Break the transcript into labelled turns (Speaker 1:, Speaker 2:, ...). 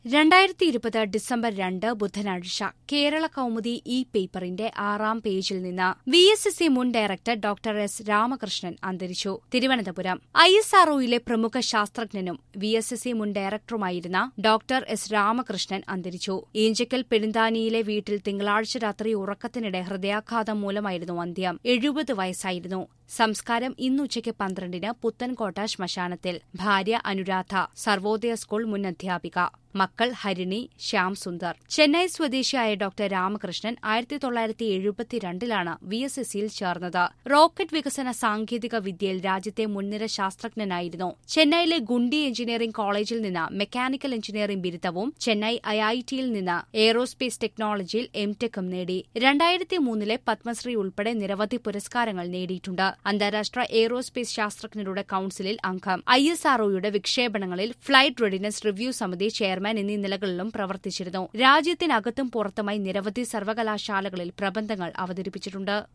Speaker 1: രണ്ടായിരത്തി ഇരുപത് ഡിസംബർ രണ്ട് ബുധനാഴ്ച കേരള കൗമുദി ഇ പേപ്പറിന്റെ ആറാം പേജിൽ നിന്ന് വി എസ് എസ് സി മുൻ ഡയറക്ടർ ഡോക്ടർ എസ് രാമകൃഷ്ണൻ അന്തരിച്ചു തിരുവനന്തപുരം ഐ എസ് ആർഒയിലെ പ്രമുഖ ശാസ്ത്രജ്ഞനും വി എസ് എസ് സി മുൻ ഡയറക്ടറുമായിരുന്ന ഡോക്ടർ എസ് രാമകൃഷ്ണൻ അന്തരിച്ചു ഈഞ്ചക്കൽ പെരുന്താനിയിലെ വീട്ടിൽ തിങ്കളാഴ്ച രാത്രി ഉറക്കത്തിനിടെ ഹൃദയാഘാതം മൂലമായിരുന്നു അന്ത്യം എഴുപത് വയസ്സായിരുന്നു സംസ്കാരം ഇന്നുച്ചയ്ക്ക് പന്ത്രണ്ടിന് പുത്തൻകോട്ട ശ്മശാനത്തിൽ ഭാര്യ അനുരാധ സർവോദയ സ്കൂൾ മുൻ അധ്യാപിക മക്കൾ ഹരിണി ശ്യാം സുന്ദർ ചെന്നൈ സ്വദേശിയായ ഡോക്ടർ രാമകൃഷ്ണൻ ആയിരത്തി തൊള്ളായിരത്തി എഴുപത്തിരണ്ടിലാണ് വി എസ് എസ് സിയിൽ ചേർന്നത് റോക്കറ്റ് വികസന സാങ്കേതിക വിദ്യയിൽ രാജ്യത്തെ മുൻനിര ശാസ്ത്രജ്ഞനായിരുന്നു ചെന്നൈയിലെ ഗുണ്ടി എഞ്ചിനീയറിംഗ് കോളേജിൽ നിന്ന് മെക്കാനിക്കൽ എഞ്ചിനീയറിംഗ് ബിരുദവും ചെന്നൈ ഐ ഐ ടിയിൽ നിന്ന് എയ്റോസ്പേസ് ടെക്നോളജിയിൽ എംടെക്കും നേടി രണ്ടായിരത്തി മൂന്നിലെ പത്മശ്രീ ഉൾപ്പെടെ നിരവധി പുരസ്കാരങ്ങൾ നേടിയിട്ടുണ്ട് അന്താരാഷ്ട്ര എയ്റോസ്പേസ് ശാസ്ത്രജ്ഞരുടെ കൌൺസിലിൽ അംഗം ഐ എസ് ആർഒയുടെ വിക്ഷേപണങ്ങളിൽ ഫ്ലൈറ്റ് റെഡിനസ് റിവ്യൂ സമിതി ചെയർമാൻ എന്നീ നിലകളിലും പ്രവർത്തിച്ചിരുന്നു രാജ്യത്തിനകത്തും പുറത്തുമായി നിരവധി സർവകലാശാലകളിൽ പ്രബന്ധങ്ങൾ അവതരിപ്പിച്ചിട്ടുണ്ട്